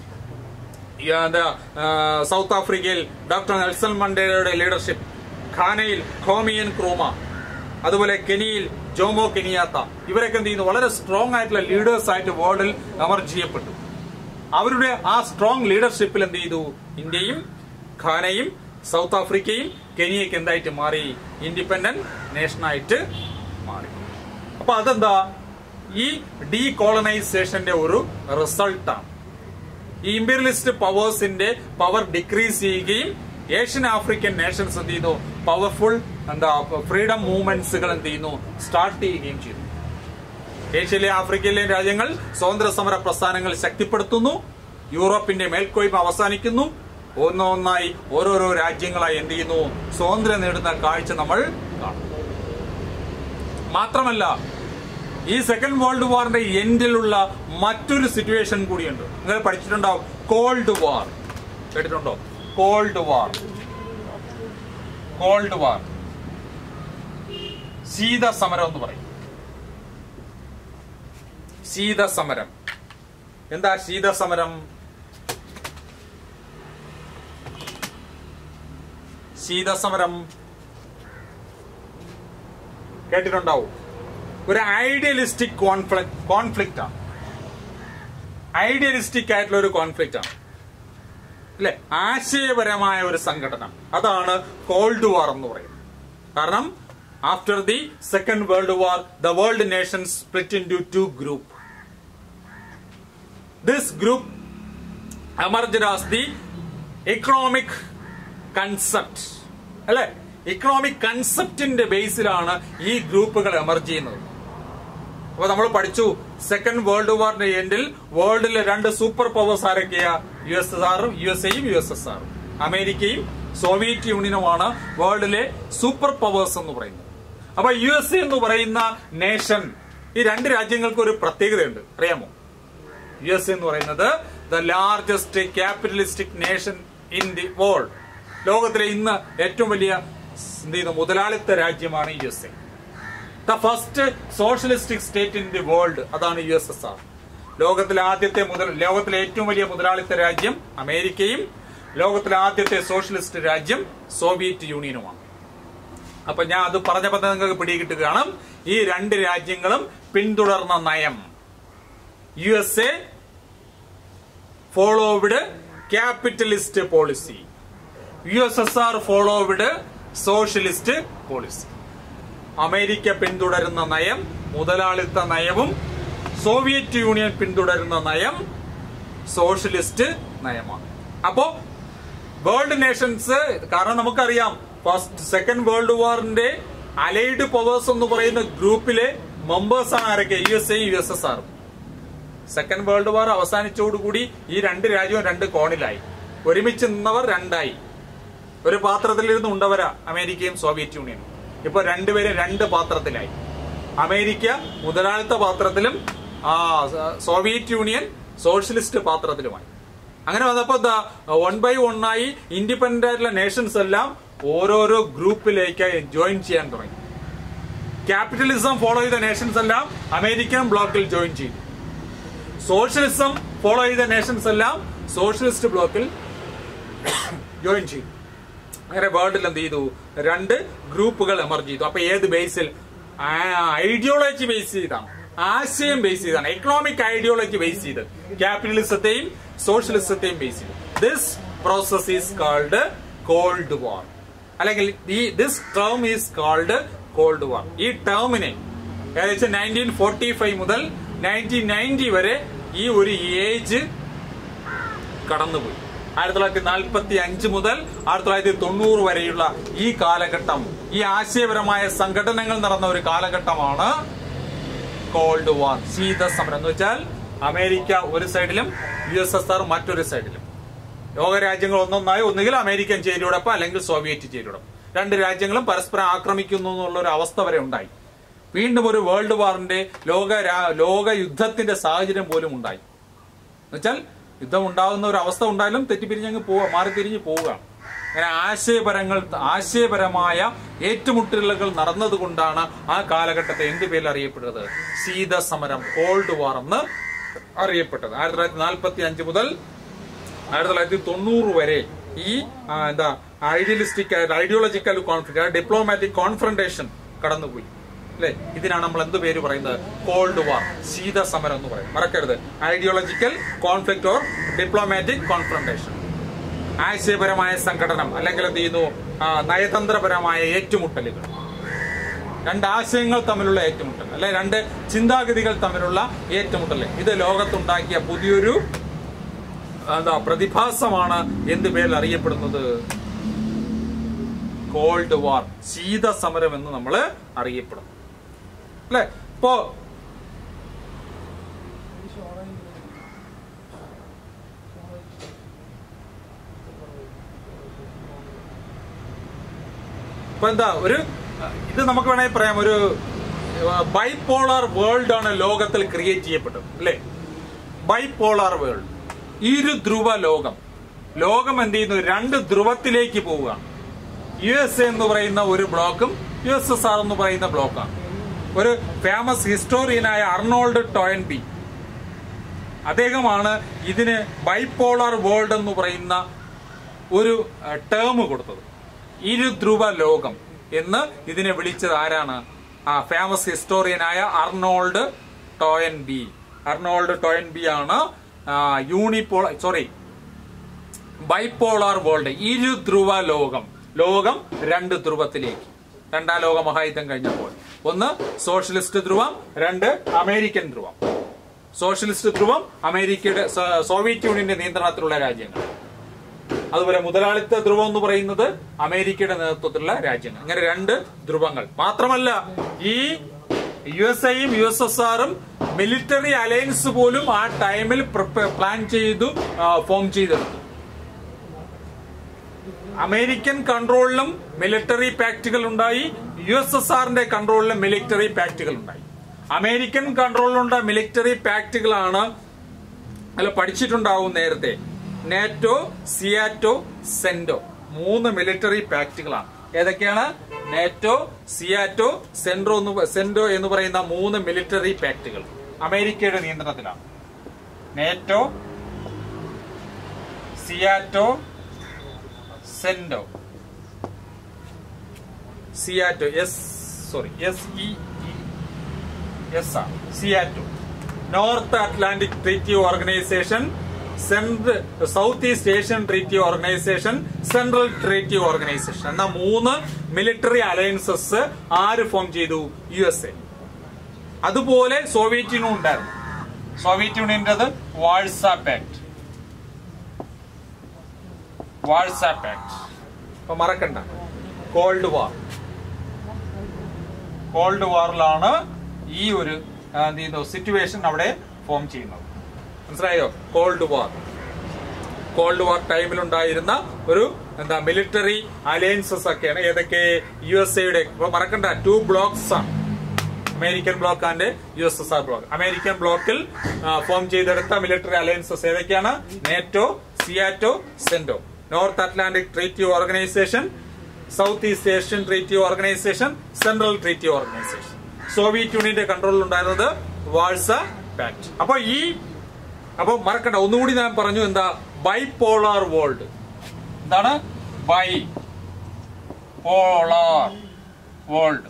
സൗത്ത് ആഫ്രിക്കയിൽ ഡോക്ടർ നെൽസൺ മണ്ടേലയുടെ ലീഡർഷിപ്പ് ഖാനയിൽ ഹോമിയൻ ക്രോമ അതുപോലെ കെനിയിൽ ജോമോ കെനിയാത്ത ഇവരൊക്കെ എന്ത് ചെയ്യുന്നു വളരെ സ്ട്രോങ് ആയിട്ടുള്ള ലീഡേഴ്സ് ആയിട്ട് വേൾഡിൽ എമർജ് ചെയ്യപ്പെട്ടു അവരുടെ ആ സ്ട്രോങ് ലീഡർഷിപ്പിൽ എന്ത് ചെയ്തു ഇന്ത്യയും ഖാനയും സൗത്ത് ആഫ്രിക്കയും കെനിയയ്ക്ക് എന്തായിട്ട് മാറി ഇൻഡിപെൻഡന്റ് നേഷനായിട്ട് മാറി അപ്പൊ അതെന്താ ഈ ഡീകോളനൈസേഷന്റെ ഒരു റിസൾട്ടാണ് ഈ ഇമ്പീരിയലിസ്റ്റ് പവേഴ്സിന്റെ പവർ ഡിക്രീസ് ചെയ്യുകയും ഏഷ്യൻ ആഫ്രിക്കൻ നേഷൻസ് എന്ത് ചെയ്യുന്നു പവർഫുൾ എന്താ ഫ്രീഡം മൂവ്മെന്റ്സുകൾ എന്ത് ചെയ്യുന്നു സ്റ്റാർട്ട് ചെയ്യുകയും ചെയ്തു ഏഷ്യയിലെ ആഫ്രിക്കയിലെ രാജ്യങ്ങൾ സ്വാതന്ത്ര്യ സമര പ്രസ്ഥാനങ്ങൾ ശക്തിപ്പെടുത്തുന്നു യൂറോപ്പിന്റെ മേൽക്കോയ്മ അവസാനിക്കുന്നു ഒന്നൊന്നായി ഓരോരോ രാജ്യങ്ങളായി എന്ത് ചെയ്യുന്നു സ്വാതന്ത്ര്യം നേടുന്ന കാഴ്ച നമ്മൾ കാണും മാത്രമല്ല ഈ സെക്കൻഡ് വേൾഡ് വാറിന്റെ എൻഡിലുള്ള മറ്റൊരു സിറ്റുവേഷൻ കൂടിയുണ്ട് നിങ്ങൾ പഠിച്ചിട്ടുണ്ടാവും കോൾഡ് വാർ കേട്ടിട്ടുണ്ടോ കോൾഡ് വാർ കോൾഡ് വാർ ശീത സമരം എന്ന് പറയും ശീത സമരം എന്താ ശീത സമരം ശീതസമരം കേട്ടിട്ടുണ്ടാവും ഒരു ഐഡിയലിസ്റ്റിക് കോൺഫ്ലിക്ട് കോൺഫ്ലിക്റ്റ് ആണ് ഐഡിയലിസ്റ്റിക് ആയിട്ടുള്ള ഒരു കോൺഫ്ലിക്റ്റ് ആണ് അല്ലെ ആശയപരമായ ഒരു സംഘടന അതാണ് കോൾഡ് വാർ എന്ന് പറയുന്നത് കാരണം after the second world war the world nations split into two group this group emerged as the economic concept അല്ലെ ഇക്കണോമിക് കൺസെപ്റ്റിന്റെ ബേസിലാണ് ഈ ഗ്രൂപ്പുകൾ എമർജ് ചെയ്യുന്നത് അപ്പൊ നമ്മൾ പഠിച്ചു സെക്കൻഡ് വേൾഡ് വാറിന്റെ എൻഡിൽ വേൾഡിലെ രണ്ട് സൂപ്പർ പവേഴ്സ് ആരൊക്കെയാ യു എസ് എസ് ആറും യു എസ് എയും യു എസ് എസ് ആറും അമേരിക്കയും സോവിയറ്റ് യൂണിയനുമാണ് വേൾഡിലെ സൂപ്പർ പവേഴ്സ് എന്ന് പറയുന്നത് അപ്പൊ യു എസ് എ എന്ന് പറയുന്ന നേഷൻ ഈ രണ്ട് രാജ്യങ്ങൾക്ക് ഒരു പ്രത്യേകതയുണ്ട് അറിയാമോ യു എസ് എന്ന് പറയുന്നത് the largest capitalistic nation in the world ലോകത്തിലെ ഇന്ന് ഏറ്റവും വലിയ എന്ത് ചെയ്യുന്നു മുതലാളിത്ത രാജ്യമാണ് U S A the first socialistic state in the world അതാണ് യു എസ് എസ് ആർ ലോകത്തിലെ ആദ്യത്തെ മുതൽ ലോകത്തിലെ ഏറ്റവും വലിയ മുതലാളിത്ത രാജ്യം അമേരിക്കയും ലോകത്തിലെ ആദ്യത്തെ സോഷ്യലിസ്റ്റ് രാജ്യം സോവിയറ്റ് യൂണിയനുമാണ് അപ്പൊ ഞാൻ അത് പറഞ്ഞപ്പോ തന്നെ നിങ്ങൾക്ക് പിടികിട്ട് കാണും ഈ രണ്ട് രാജ്യങ്ങളും പിന്തുടർന്ന നയം U S A followed capitalist policy U S S R followed socialist policy America പിന്തുടരുന്ന നയം മുതലാളിത്ത നയവും സോവിയറ്റ് യൂണിയൻ പിന്തുടരുന്ന നയം സോഷ്യലിസ്റ്റ് നയമാണ് അപ്പോ വേൾഡ് നേഷൻസ് കാരണം നമുക്കറിയാം ഫസ്റ്റ് സെക്കൻഡ് വേൾഡ് വാറിന്റെ അലൈഡ് പവേഴ്സ് എന്ന് പറയുന്ന ഗ്രൂപ്പിലെ മെമ്പേഴ്സ് ആണ് ആരൊക്കെ U S A U S S ആറും സെക്കൻഡ് വേൾഡ് വാർ അവസാനിച്ചോടുകൂടി ഈ രണ്ട് രാജ്യവും രണ്ട് കോണിലായി ഒരുമിച്ച് നിന്നവർ രണ്ടായി ഒരു പാത്രത്തിലിരുന്ന് ഉണ്ടവരാ അമേരിക്കയും സോവിയറ്റ് യൂണിയനും ഇപ്പൊ രണ്ടുപേരും രണ്ട് പാത്രത്തിലായി അമേരിക്ക മുതലാളിത്ത പാത്രത്തിലും ആ സോവിയറ്റ് യൂണിയൻ സോഷ്യലിസ്റ്റ് പാത്രത്തിലുമായി അങ്ങനെ വന്നപ്പോ വൺ ബൈ വൺ ആയി ഇൻഡിപെൻഡന്റ് ആയിട്ടുള്ള നേഷൻസ് എല്ലാം ഓരോരോ ഗ്രൂപ്പിലേക്ക് ജോയിൻ ചെയ്യാൻ തുടങ്ങി ക്യാപിറ്റലിസം ഫോളോ ചെയ്ത നേഷൻസ് എല്ലാം അമേരിക്കൻ ബ്ലോക്കിൽ ജോയിൻ ചെയ്തു സോഷ്യലിസം ഫോളോ ചെയ്ത നേഷൻസ് എല്ലാം സോഷ്യലിസ്റ്റ് ബ്ലോക്കിൽ ജോയിൻ ചെയ്തു അങ്ങനെ വേൾഡിൽ എന്ത് ചെയ്തു രണ്ട് ഗ്രൂപ്പുകൾ എമർജ് ചെയ്തു അപ്പൊ ഏത് ബേസിൽ ഐഡിയോളജി ബേസ് ചെയ്താണ് ആശയം ബേസ് ചെയ്താണ് എക്കണോമിക് ഐഡിയോളജി ബേസ് ചെയ്ത് ക്യാപിറ്റലിസത്തെയും സോഷ്യലിസത്തെയും ബേസ് ചെയ്തു this process is called cold war അല്ലെങ്കിൽ ഈ this term is called cold war ഈ ടേമിനെ ഏകദേശം നയൻറ്റീൻ ഫോർട്ടി ഫൈവ് മുതൽ നയൻറ്റീൻ നയൻറ്റി വരെ ഈ ഒരു ഏജ് കടന്നുപോയി ആയിരത്തി തൊള്ളായിരത്തി നാൽപ്പത്തി അഞ്ച് മുതൽ ആയിരത്തി തൊള്ളായിരത്തി തൊണ്ണൂറ് വരെയുള്ള ഈ കാലഘട്ടം ഈ ആശയപരമായ സംഘടനകൾ നടന്ന ഒരു കാലഘട്ടമാണ് കോൾഡ് വാർ ശീത സമരം എന്ന് വെച്ചാൽ അമേരിക്ക ഒരു സൈഡിലും യു എസ് എസ് ആർ മറ്റൊരു സൈഡിലും ലോകരാജ്യങ്ങൾ ഒന്നൊന്നായി ഒന്നുകിൽ അമേരിക്കൻ ചേരിയോടൊപ്പം അല്ലെങ്കിൽ സോവിയറ്റ് ചേരിയോടൊപ്പം രണ്ട് രാജ്യങ്ങളും പരസ്പരം ആക്രമിക്കുന്നു എന്നുള്ള ഒരു അവസ്ഥ വരെ ഉണ്ടായി വീണ്ടും ഒരു വേൾഡ് വാറിന്റെ ലോക രാ- ലോക യുദ്ധത്തിന്റെ സാഹചര്യം പോലും ഉണ്ടായി എന്നുവെച്ചാൽ യുദ്ധം ഉണ്ടാകുന്ന ഒരു അവസ്ഥ ഉണ്ടായാലും തെറ്റിപ്പിരിഞ്ഞങ്ങ് പോവുക മാറിത്തിരിഞ്ഞ് പോവുകയാണ് അങ്ങനെ ആശയപരങ്ങൾ ആശയപരമായ ഏറ്റുമുട്ടലുകൾ നടന്നതുകൊണ്ടാണ് ആ കാലഘട്ടത്തെ എന്ത് പേരിൽ അറിയപ്പെട്ടത് ശീത സമരം കോൾഡ് വാർ എന്ന് അറിയപ്പെട്ടത് ആയിരത്തി തൊള്ളായിരത്തി നാൽപ്പത്തി അഞ്ച് മുതൽ ആയിരത്തി തൊള്ളായിരത്തി തൊണ്ണൂറ് വരെ ഈ ആ, എന്താ idealistic ideological conflict diplomatic confrontation കടന്നുപോയി അല്ലെ ഇതിനാണ് നമ്മൾ എന്ത് പേര് പറയുന്നത് കോൾഡ് വാർ ശീത സമരം എന്ന് പറയും മറക്കരുത് ideological conflict or diplomatic confrontation ആശയപരമായ സംഘടനം അല്ലെങ്കിൽ എന്ത് ചെയ്യുന്നു ആ, നയതന്ത്രപരമായ ഏറ്റുമുട്ടലുകൾ രണ്ട് ആശയങ്ങൾ തമ്മിലുള്ള ഏറ്റുമുട്ടൽ അല്ലെ രണ്ട് ചിന്താഗതികൾ തമ്മിലുള്ള ഏറ്റുമുട്ടൽ ഇത് ലോകത്തുണ്ടാക്കിയ പുതിയൊരു എന്താ പ്രതിഭാസമാണ് എന്ത് പേരിൽ അറിയപ്പെടുന്നത് കോൾഡ് വാർ ശീത സമരം എന്ന് നമ്മൾ അറിയപ്പെടുന്നു അല്ലെ ഇപ്പോ ഇപ്പൊ എന്താ ഒരു ഇത് നമുക്ക് വേണമെങ്കിൽ പറയാം ഒരു ബൈപോളാർ വേൾഡ് ആണ് ലോകത്തിൽ ക്രിയേറ്റ് ചെയ്യപ്പെട്ടത് അല്ലേ ബൈപോളാർ വേൾഡ് ഇരു ധ്രുവ ലോകം ലോകം എന്ത് ചെയ്യുന്നു രണ്ട് ധ്രുവത്തിലേക്ക് പോവുകയാണ് യു എസ് എ എന്ന് പറയുന്ന ഒരു ബ്ലോക്കും യു എസ് എസ് ആർ എന്ന് പറയുന്ന ബ്ലോക്കാണ് ഒരു ഫേമസ് ഹിസ്റ്റോറിയനായ അർണോൾഡ് ടോയൻബി അദ്ദേഹമാണ് ഇതിന് ബൈപോളാർ വേൾഡ് എന്ന് പറയുന്ന ഒരു ടേം കൊടുത്തത് ഇരുധ്രുവ ലോകം എന്ന് ഇതിനെ വിളിച്ചത് ആരാണ് ആ ഫേമസ് ഹിസ്റ്റോറിയനായ Arnold Toynbee Arnold Toynbee ആണ് യൂണിപോൾ സോറി ബൈപോളാർ വേൾഡ് ഇരുധ്രുവ ലോകം ലോകം രണ്ട് ധ്രുവത്തിലേക്ക് രണ്ടാം ലോക മഹായുദ്ധം കഴിഞ്ഞപ്പോൾ ഒന്ന് സോഷ്യലിസ്റ്റ് ധ്രുവം രണ്ട് അമേരിക്കൻ ധ്രുവം സോഷ്യലിസ്റ്റ് ധ്രുവം അമേരിക്കയുടെ സോ- സോവിയറ്റ് യൂണിയന്റെ നിയന്ത്രണത്തിലുള്ള രാജ്യങ്ങൾ അതുപോലെ മുതലാളിത്ത ധ്രുവം എന്ന് പറയുന്നത് അമേരിക്കയുടെ നേതൃത്വത്തിലുള്ള രാജ്യങ്ങൾ ഇങ്ങനെ രണ്ട് ധ്രുവങ്ങൾ മാത്രമല്ല ഈ യു എസ് ഐയും യു എസ് എസ് ആറും മിലിറ്ററി അലയൻസ് പോലും ആ ടൈമിൽ പ്ലാൻ ചെയ്തു ഫോം ചെയ്തെടുത്തു അമേരിക്കൻ കൺട്രോളിലും മിലിറ്ററി പാക്റ്റുകൾ ഉണ്ടായി യു എസ് എസ് ആറിന്റെ കൺട്രോളിലും മിലിറ്ററി പാക്റ്റുകൾ ഉണ്ടായി അമേരിക്കൻ കൺട്രോളിലുള്ള മിലിറ്ററി പാക്റ്റുകളാണ് അല്ല പഠിച്ചിട്ടുണ്ടാവും നേരത്തെ നാറ്റോ സിയാറ്റോ സെന്റോ മൂന്ന് മിലിറ്ററി പാക്റ്റുകളാണ് ഏതൊക്കെയാണ് നാറ്റോ സിയാറ്റോ സെൻട്രോ എന്ന് പ- സെന്റോ എന്ന് പറയുന്ന മൂന്ന് മിലിറ്ററി പാക്റ്റുകൾ അമേരിക്കയുടെ നിയന്ത്രണത്തിലാണ് NATO SEATO CENTO SEATO S sorry S E S ആണ് SEATO North Atlantic Treaty Organization Central South East Asian Treaty Organization Central Treaty Organization എന്ന മൂന്ന് മിലിറ്ററി അലയൻസസ് ആര് ഫോം ചെയ്തു യു എസ് എ അതുപോലെ സോവിയറ്റ് യൂണിയൻ ഉണ്ടായിരുന്നു Soviet യൂണിയന്റേത് Warsaw Pact Warsaw Pact അപ്പൊ മറക്കണ്ട കോൾഡ് വാർ കോൾഡ് വാറിലാണ് ഈ ഒരു ആ, എന്ത് ചെയ്യുന്നു സിറ്റുവേഷൻ അവിടെ ഫോം ചെയ്യുന്നത് മനസ്സിലായോ കോൾഡ് വാർ കോൾഡ് വാർ ടൈമിൽ ഉണ്ടായിരുന്ന ഒരു എന്താ മിലിറ്ററി അലയൻസസ് ഒക്കെയാണ് ഏതൊക്കെ യു എസ് എയുടെ ഇപ്പൊ മറക്കണ്ട ടു ബ്ലോക്സ് ആണ് American block and U S S R block American ബ്ലോക്കിൽ ഫോം ചെയ്തെടുത്ത മിലിറ്ററി അലയൻസസ് ഏതൊക്കെയാണ് NATO SEATO CENTO North Atlantic Treaty Organization South East Asian Treaty Organization Central Treaty Organization Soviet യൂണിയന്റെ കൺട്രോളിൽ ഉണ്ടായിരുന്നത് വാഴ്സ പാക്ട് അപ്പൊ ഈ അപ്പൊ മറക്കണ്ട ഒന്നുകൂടി ഞാൻ പറഞ്ഞു എന്താ ബൈപോളാർ വേൾഡ് എന്താണ് bipolar world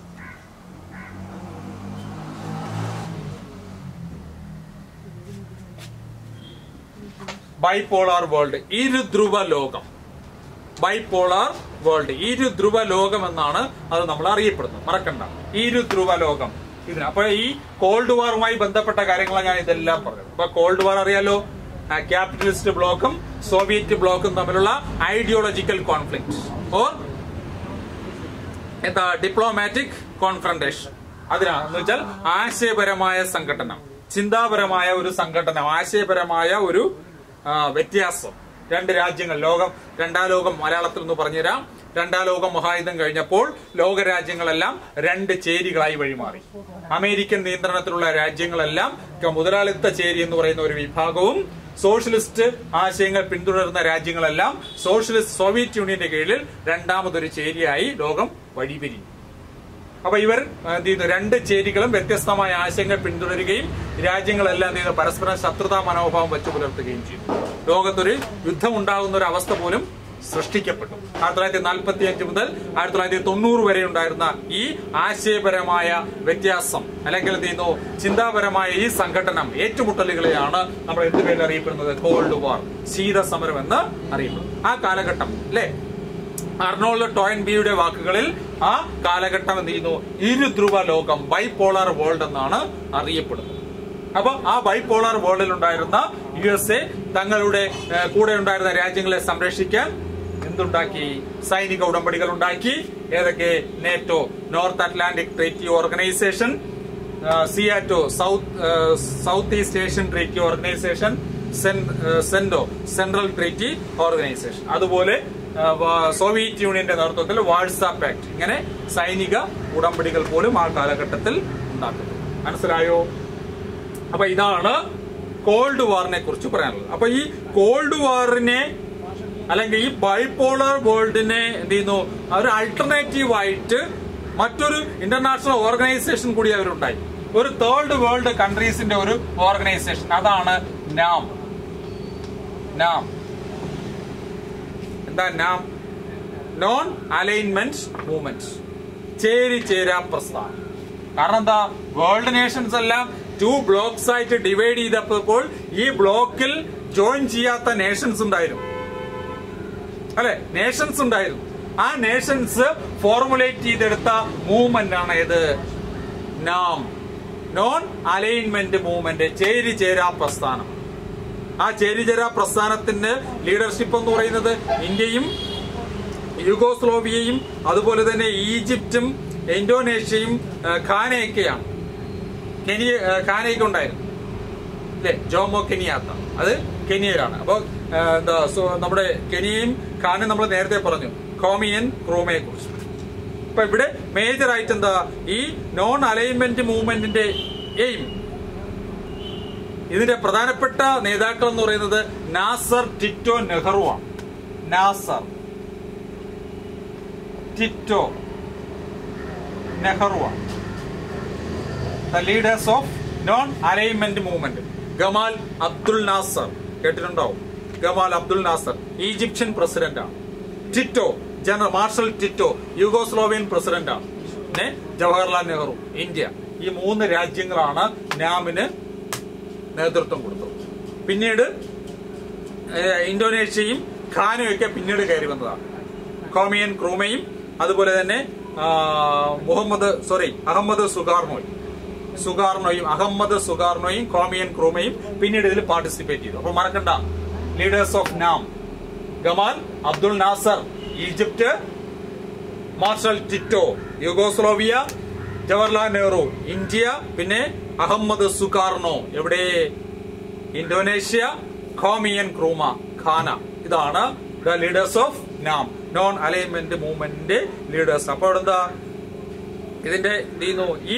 bipolar world ഇരുധ്രുവ ലോകം ബൈപോളാർ വേൾഡ് ഇരുധ്രുവ ലോകം എന്നാണ് അത് നമ്മൾ അറിയപ്പെടുന്നത് മറക്കണ്ട ഇരുധ്രുവ ലോകം ഇതിന് അപ്പൊ ഈ കോൾഡ് വാറുമായി ബന്ധപ്പെട്ട കാര്യങ്ങളാണ് ഞാൻ ഇതെല്ലാം പറഞ്ഞത് അപ്പൊ കോൾഡ് വാർ അറിയാലോ ക്യാപിറ്റലിസ്റ്റ് ബ്ലോക്കും സോവിയറ്റ് ബ്ലോക്കും തമ്മിലുള്ള ഐഡിയോളജിക്കൽ കോൺഫ്ലിക്ട് ഓർ എന്താ ഡിപ്ലോമാറ്റിക് കോൺഫ്രണ്ടേഷൻ അതിനാന്ന് വെച്ചാൽ ആശയപരമായ സംഘടന ചിന്താപരമായ ഒരു സംഘടന ആശയപരമായ ഒരു ആ, വ്യത്യാസം രണ്ട് രാജ്യങ്ങൾ ലോകം രണ്ടാം ലോകം മലയാളത്തിൽ ഒന്ന് പറഞ്ഞുതരാം രണ്ടാം ലോകം മഹായുദ്ധം കഴിഞ്ഞപ്പോൾ ലോക രാജ്യങ്ങളെല്ലാം രണ്ട് ചേരികളായി വഴിമാറി അമേരിക്കൻ നിയന്ത്രണത്തിലുള്ള രാജ്യങ്ങളെല്ലാം മുതലാളിത്ത ചേരി എന്ന് പറയുന്ന ഒരു വിഭാഗവും സോഷ്യലിസ്റ്റ് ആശയങ്ങൾ പിന്തുടരുന്ന രാജ്യങ്ങളെല്ലാം സോഷ്യലിസ്റ്റ് സോവിയറ്റ് യൂണിയന്റെ കീഴിൽ രണ്ടാമതൊരു ചേരിയായി ലോകം വഴിപിരിഞ്ഞു അപ്പൊ ഇവർ എന്ത് ചെയ്യുന്നു രണ്ട് ചേരികളും വ്യത്യസ്തമായ ആശയങ്ങൾ പിന്തുടരുകയും രാജ്യങ്ങളെല്ലാം എന്ത് ചെയ്യുന്നു പരസ്പരം ശത്രുതാ മനോഭാവം വെച്ച് പുലർത്തുകയും ചെയ്തു ലോകത്തൊരു യുദ്ധം ഉണ്ടാകുന്ന ഒരു അവസ്ഥ പോലും സൃഷ്ടിക്കപ്പെട്ടു ആയിരത്തി തൊള്ളായിരത്തി നാൽപ്പത്തി അഞ്ച് മുതൽ ആയിരത്തി തൊള്ളായിരത്തി തൊണ്ണൂറ് വരെ ഉണ്ടായിരുന്ന ഈ ആശയപരമായ വ്യത്യാസം അല്ലെങ്കിൽ എന്ത് ചെയ്യുന്നു ചിന്താപരമായ ഈ സംഘടനം ഏറ്റുമുട്ടലുകളെയാണ് നമ്മൾ എന്ത് പേരിൽ അറിയപ്പെടുന്നത് കോൾഡ് വാർ ശീതസമരം എന്ന് അറിയപ്പെടുന്നു ആ കാലഘട്ടം അല്ലെ അർണോൾഡ് ടോയൻബിയുടെ വാക്കുകളിൽ ആ കാലഘട്ടം എന്ത് ചെയ്യുന്നു ഇരുധ്രുവ ലോകം ബൈപോളാർ വേൾഡ് എന്നാണ് അറിയപ്പെടുന്നത് അപ്പൊ ആ ബൈപോളാർ വേൾഡിൽ ഉണ്ടായിരുന്ന യു എസ് എ തങ്ങളുടെ ഏഹ്, കൂടെ ഉണ്ടായിരുന്ന രാജ്യങ്ങളെ സംരക്ഷിക്കാൻ എന്തുണ്ടാക്കി സൈനിക ഉടമ്പടികൾ ഉണ്ടാക്കി ഏതൊക്കെ NATO North Atlantic Treaty Organization SEATO South South East Asian Treaty Organization CENTO Central Treaty Organization അതുപോലെ ആ, വ- സോവിയറ്റ് യൂണിയന്റെ നേതൃത്വത്തിൽ വാഴ്സ പാക്ട് ഇങ്ങനെ സൈനിക ഉടമ്പടികൾ പോലും ആ കാലഘട്ടത്തിൽ ഉണ്ടാക്കുന്നു മനസ്സിലായോ അപ്പൊ ഇതാണ് കോൾഡ് വാറിനെ കുറിച്ച് പറയാനുള്ളത് അപ്പൊ ഈ കോൾഡ് വാറിനെ അല്ലെങ്കിൽ ഈ ബൈപോളർ വേൾഡിനെ എന്ത് ചെയ്യുന്നു ഒരു അൾട്ടർനേറ്റീവ് ആയിട്ട് മറ്റൊരു ഇന്റർനാഷണൽ ഓർഗനൈസേഷൻ കൂടി അവരുണ്ടായി ഒരു തേർഡ് വേൾഡ് കൺട്രീസിന്റെ ഒരു ഓർഗനൈസേഷൻ അതാണ് നാം നാം എന്താ നാം നോൺ അലൈൻമെന്റ് മൂവ്മെന്റ് ചേരി ചേരാ പ്രസ്ഥാനം കാരണം എന്താ വേൾഡ് നേഷൻസ് എല്ലാം ടു ബ്ലോക്സ് ആയിട്ട് ഡിവൈഡ് ചെയ്തപ്പോൾ ഈ ബ്ലോക്കിൽ ജോയിൻ ചെയ്യാത്ത നേഷൻസ് ഉണ്ടായിരുന്നു അല്ലെ നേഷൻസ് ഉണ്ടായിരുന്നു ആ നേഷൻസ് ഫോർമുലേറ്റ് ചെയ്തെടുത്ത മൂവ്മെന്റ് ആണ് ഇത് നാം നോൺ അലൈൻമെന്റ് മൂവ്മെന്റ് ചേരി ചേരാ പ്രസ്ഥാനം ആ ചേരിചേരാ പ്രസ്ഥാനത്തിന്റെ ലീഡർഷിപ്പ് എന്ന് പറയുന്നത് ഇന്ത്യയും യുഗോസ്ലോവിയയും അതുപോലെ തന്നെ ഈജിപ്തും ഇന്തോനേഷ്യയും ആ, ഖാനയൊക്കെയാണ് കെനിയ ആ, ഖാനയൊക്കെ ഉണ്ടായിരുന്നു അല്ലെ ജോമോ കെനിയാത്ത അത് കെനിയയിലാണ് അപ്പൊ ആ, എന്താ സോ- നമ്മുടെ കെനിയയും ഖാനും നമ്മൾ നേരത്തെ പറഞ്ഞു കോമിയൻ ക്രോമയെ കുറിച്ച് അപ്പൊ ഇവിടെ മേജർ ആയിട്ട് എന്താ ഈ നോൺ അലൈൻമെന്റ് മൂവ്മെന്റിന്റെ എയിം ഇതിന്റെ പ്രധാനപ്പെട്ട നേതാക്കൾ എന്ന് പറയുന്നത് നാസർ ടിറ്റോ നെഹ്റു ആണ് നാസർ ടിറ്റോ നെഹ്റു ആണ് the leaders of non alignment movement Gamal Abdul Nasser കേട്ടിട്ടുണ്ടാവും Gamal Abdul Nasser Egyptian president ആണ് Tito general Marshal Tito Yugoslavian president ആണ് പിന്നെ ജവഹർലാൽ നെഹ്റു ഇന്ത്യ ഈ മൂന്ന് രാജ്യങ്ങളാണ് നാമിന് നേതൃത്വം കൊടുത്തത് പിന്നീട് ഏഹ്, ഇന്തോനേഷ്യയും ഖാനും ഒക്കെ പിന്നീട് കയറി വന്നതാണ് കോമിയൻ ക്രൂമയും അതുപോലെ തന്നെ ആ, മുഹമ്മദ് സോറി അഹമ്മദ് സുഗാർണോയും സുഗാർണോയും അഹമ്മദ് സുഗാർണോയും കോമിയൻ ക്രൂമയും പിന്നീട് ഇതിൽ പാർട്ടിസിപ്പേറ്റ് ചെയ്തു അപ്പൊ മറക്കണ്ട leaders of NAM Gamal Abdul Nasser Egypt Marshal Tito Yugoslavia Jawaharlal Nehru India പിന്നെ അഹമ്മദ് സുകാർണോ എവിടെ ഇന്തോനേഷ്യ ഖോമിയൻ ക്രൂമ ഖാന ഇതാണ് the leaders of NAM non alignment മൂവ്മെന്റിന്റെ ലീഡേഴ്സ് അപ്പൊ അവിടെ എന്താ ഇതിന്റെ എന്ത് ചെയ്യുന്നു ഈ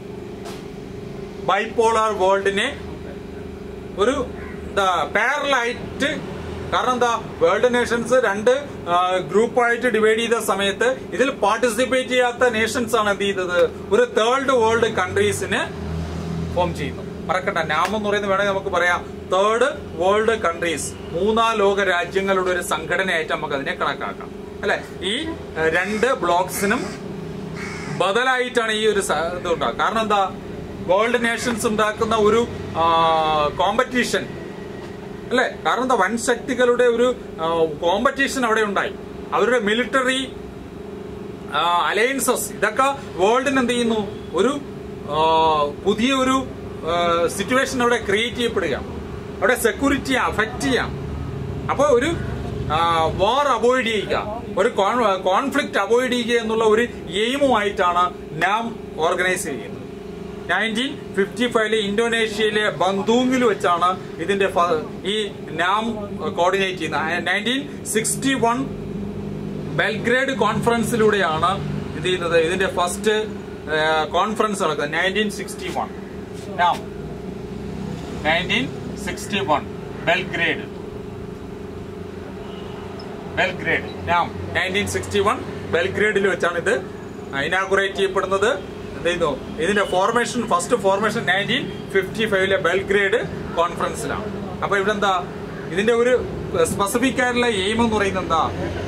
ബൈപോളാർ വേൾഡിനെ ഒരു എന്താ പാരലായിട്ട് കാരണം എന്താ വേൾഡ് നേഷൻസ് രണ്ട് ഗ്രൂപ്പായിട്ട് ഡിവൈഡ് ചെയ്ത സമയത്ത് ഇതിൽ പാർട്ടിസിപ്പേറ്റ് ചെയ്യാത്ത നേഷൻസ് ആണ് എന്ത് ചെയ്തത് ഒരു തേർഡ് വേൾഡ് കൺട്രീസിന് ഫോം ചെയ്യുന്നു മറക്കണ്ട നാമം എന്ന് പറയുന്നത് വേണമെങ്കിൽ നമുക്ക് പറയാം തേർഡ് വേൾഡ് കൺട്രീസ് മൂന്നാം ലോക രാജ്യങ്ങളുടെ ഒരു സംഘടനയായിട്ട് നമുക്ക് അതിനെ കണക്കാക്കാം അല്ലെ ഈ ഏഹ്, രണ്ട് ബ്ലോക്സിനും ബദലായിട്ടാണ് ഈ ഒരു സ- ഇത് ഉണ്ടാകുക കാരണം എന്താ വേൾഡ് നേഷൻസ് ഉണ്ടാക്കുന്ന ഒരു കോമ്പറ്റീഷൻ അല്ലെ കാരണം എന്താ വൻ ശക്തികളുടെ ഒരു കോമ്പറ്റീഷൻ അവിടെ ഉണ്ടായി അവരുടെ മിലിറ്ററി അലയൻസസ് ഇതൊക്കെ വേൾഡിന് എന്ത് ചെയ്യുന്നു ഒരു ആ, പുതിയ ഒരു സിറ്റുവേഷൻ അവിടെ ക്രിയേറ്റ് ചെയ്യപ്പെടുക അവിടെ സെക്യൂരിറ്റി അഫക്റ്റ് ചെയ്യാം അപ്പോൾ ഒരു വാർ അവോയ്ഡ് ചെയ്യുക ഒരു കോൺഫ്ലിക്റ്റ് അവോയ്ഡ് ചെയ്യുക എന്നുള്ള ഒരു എയിമുമായിട്ടാണ് നാം ഓർഗനൈസ് ചെയ്യുന്നത് നയൻറ്റീൻ ഫിഫ്റ്റി ഫൈവിലെ ഇന്തോനേഷ്യയിലെ ബന്തൂങ്ങിൽ വെച്ചാണ് ഇതിന്റെ ഫ- ഈ നാം കോർഡിനേറ്റ് ചെയ്യുന്നത് നയൻറ്റീൻ സിക്സ്റ്റി വൺ ബെൽഗ്രേഡ് കോൺഫറൻസിലൂടെയാണ് ഇത് ചെയ്യുന്നത് ഇതിന്റെ ഫസ്റ്റ് കോൺഫറൻസ് നടക്കുന്നത് nineteen sixty one NAM nineteen sixty one Belgrade Belgrade NAM nineteen sixty one ബെൽഗ്രേഡിൽ വെച്ചാണ് ഇത് ഇനാഗുറേറ്റ് ചെയ്യപ്പെടുന്നത് എന്ത് ചെയ്യുന്നു ഇതിന്റെ formation first formation nineteen fifty ഫൈവിലെ ബെൽഗ്രേഡ് കോൺഫറൻസിലാണ് അപ്പൊ ഇവിടെ എന്താ ഇതിന്റെ ഒരു സ്പെസിഫിക് ആയിട്ടുള്ള എയിം എന്ന് പറയുന്നത് എന്താ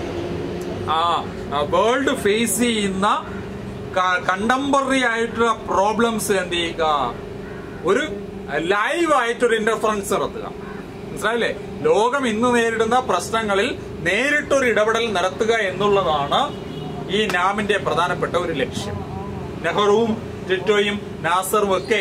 ആ വേൾഡ് ഫേസ് ചെയ്യുന്ന കണ്ടംപററി ആയിട്ടുള്ള പ്രോബ്ലംസ് എന്ത് ചെയ്യുക ഒരു ലൈവ് ആയിട്ടൊരു ഇന്റർഫറൻസ് നടത്തുക മനസ്സിലായില്ലേ ലോകം ഇന്ന് നേരിടുന്ന പ്രശ്നങ്ങളിൽ നേരിട്ടൊരു ഇടപെടൽ നടത്തുക എന്നുള്ളതാണ് ഈ നാമിന്റെ പ്രധാനപ്പെട്ട ഒരു ലക്ഷ്യം നെഹ്റുവും ടിറ്റോയും നാസറും ഒക്കെ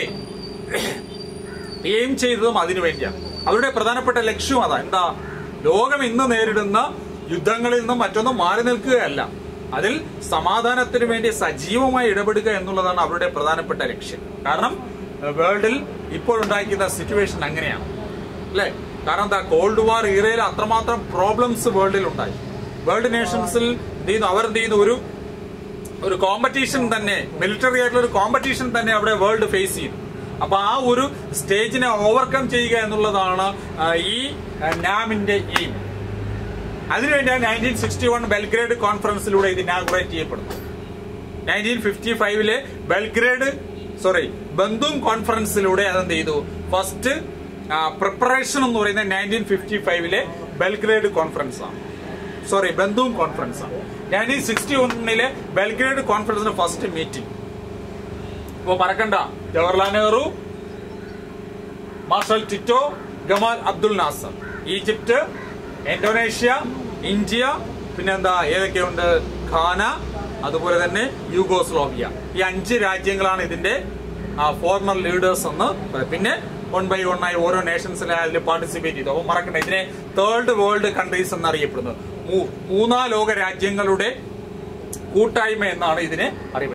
എയിം ചെയ്തതും അതിനു വേണ്ടിയാണ് അവരുടെ പ്രധാനപ്പെട്ട ലക്ഷ്യം അതാ എന്താ ലോകം ഇന്ന് നേരിടുന്ന യുദ്ധങ്ങളിൽ നിന്നും മറ്റൊന്നും മാറി നിൽക്കുകയല്ല അതിൽ സമാധാനത്തിന് വേണ്ടി സജീവമായി ഇടപെടുക എന്നുള്ളതാണ് അവരുടെ പ്രധാനപ്പെട്ട ലക്ഷ്യം കാരണം വേൾഡിൽ ഇപ്പോൾ ഉണ്ടായിരിക്കുന്ന സിറ്റുവേഷൻ അങ്ങനെയാണ് അല്ലേ കാരണം എന്താ കോൾഡ് വാർ ഇറയിൽ അത്രമാത്രം പ്രോബ്ലംസ് വേൾഡിൽ ഉണ്ടായി വേൾഡ് നേഷൻസിൽ എന്ത് ചെയ്യുന്നു അവർ എന്ത് ചെയ്യുന്നു ഒരു ഒരു കോമ്പറ്റീഷൻ തന്നെ മിലിറ്ററി ആയിട്ടുള്ള ഒരു കോമ്പറ്റീഷൻ തന്നെ അവിടെ വേൾഡ് ഫേസ് ചെയ്തു അപ്പൊ ആ ഒരു സ്റ്റേജിനെ ഓവർകം ചെയ്യുക എന്നുള്ളതാണ് ആ, ഈ ആ, നാമിന്റെ എയിം അതിനുവേണ്ടിയാണ് നയൻറ്റീൻ സിക്സ്റ്റി വൺ ബെൽഗ്രേഡ് കോൺഫറൻസിലൂടെ ഇത് ഇനാഗുറേറ്റ് ചെയ്യപ്പെടുന്നത് നയൻറ്റീൻ ഫിഫ്റ്റി ഫൈവിലെ ബെൽഗ്രേഡ് സോറി ബന്ധും കോൺഫറൻസിലൂടെ അതെന്ത് ചെയ്തു ഫസ്റ്റ് പ്രിപ്പറേഷൻ എന്ന് പറയുന്നത് നയൻറ്റീൻ ഫിഫ്റ്റി ഫൈവിലെ ബെൽഗ്രേഡ് കോൺഫറൻസ് ആണ് സോറി ബന്ധും കോൺഫറൻസ് ആണ് നയൻറ്റീൻ സിക്സ്റ്റി വണ്ണിലെ ബെൽഗ്രേഡ് കോൺഫറൻസിന്റെ ഫസ്റ്റ് മീറ്റിംഗ് ഇപ്പൊ മറക്കണ്ട Jawaharlal Nehru Marshal Tito Gamal Abdul Nasser Egypt Indonesia India പിന്നെന്താ ഏതൊക്കെയുണ്ട് ഖാന അതുപോലെ തന്നെ യൂഗോസ്ലോവിയ ഈ അഞ്ച് രാജ്യങ്ങളാണ് ഇതിന്റെ ഫോർമർ ലീഡേഴ്സ് എന്ന് പറയും. പിന്നെ വൺ ബൈ വൺ ആയി ഓരോ നേഷൻസിലെ അതിൽ പാർട്ടിസിപ്പേറ്റ് ചെയ്തു അപ്പോൾ മറക്കണ്ട ഇതിനെ തേർഡ് വേൾഡ് കൺട്രീസ് എന്നറിയപ്പെടുന്നത് മൂ- മൂന്നാം ലോക രാജ്യങ്ങളുടെ കൂട്ടായ്മ എന്നാണ് ഇതിനെ അറിയപ്പെടുന്നത്